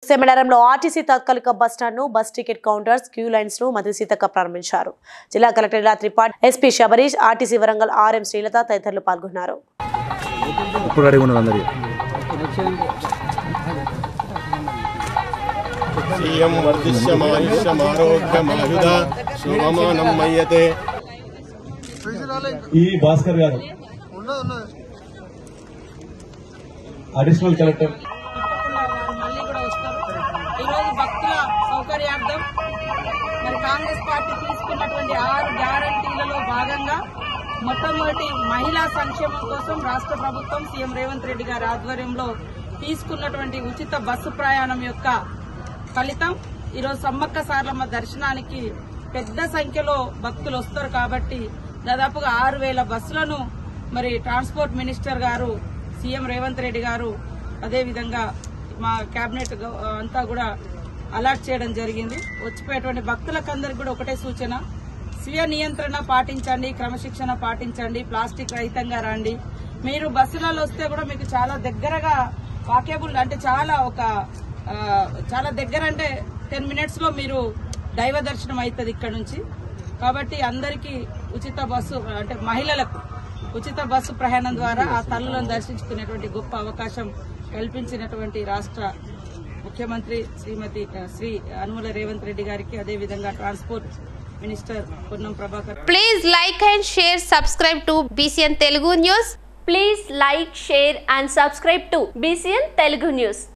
సెమినారంలో RTC తాత్కాలిక bus stand ను bus ticket counters queue lines ను మంత్రి సీతక్క ప్రారంభించారు జిల్లా collector Ila Tripathi SP Shabarish RTC Warangal RM Srilatha తదితరులు పాల్గొన్నారు ఇప్పుడు అడిగి ఉన్నది అందరికి శ్రియం వర్ధిష్యమాయుష్యమారోగ్యమాయుధ శోభమానం మయ్యతే ఈ భాస్కర్ గారు అడిషనల్ కలెక్టర్ మళ్ళీ కూడా వస్తారు ఈరోజు భక్తుల సౌకర్యార్థం మరి కాంగ్రెస్ పార్టీ తీసుకున్నటువంటి ఆరు గ్యారంటీలలో భాగంగా మొట్టమొదటి మహిళా సంక్షేమం కోసం రాష్ట్ర ప్రభుత్వం సీఎం రేవంత్ రెడ్డి గారి ఆధ్వర్యంలో తీసుకున్నటువంటి ఉచిత బస్సు ప్రయాణం యొక్క ఫలితం ఈరోజు సమ్మక్క సార్లమ్మ దర్శనానికి పెద్ద సంఖ్యలో భక్తులు వస్తారు కాబట్టి దాదాపుగా ఆరు వేల బస్సులను మరి ట్రాన్స్పోర్ట్ మినిస్టర్ గారు సీఎం రేవంత్ రెడ్డి గారు అదేవిధంగా మా కేబినెట్ గ- అంతా కూడా అలాట్ చేయడం జరిగింది వచ్చిపోయేటువంటి భక్తులకందరికి కూడా ఒకటే సూచన స్వీయ నియంత్రణ పాటించండి క్రమశిక్షణ పాటించండి ప్లాస్టిక్ రహితంగా రండి మీరు బస్సులలో వస్తే కూడా మీకు చాలా దగ్గరగా వాకేబుల్ అంటే చాలా ఒక ఆ, చాలా దగ్గర అంటే టెన్ మినిట్స్ లో మీరు దైవ దర్శనం అవుతుంది ఇక్కడ నుంచి కాబట్టి అందరికీ ఉచిత బస్సు అంటే మహిళలకు ఉచిత బస్సు ప్రయాణం ద్వారా ఆ తల్లులను దర్శించుకునేటువంటి గొప్ప అవకాశం కల్పించినటువంటి రాష్ట్ర ముఖ్యమంత్రి శ్రీమతి ఆ, శ్రీ అనుమల రేవంత్ రెడ్డి గారికి అదేవిధంగా transport minister Ponnam Prabhakar Please like and share, subscribe to BCN Telugu News. Please like, share and subscribe to BCN Telugu News.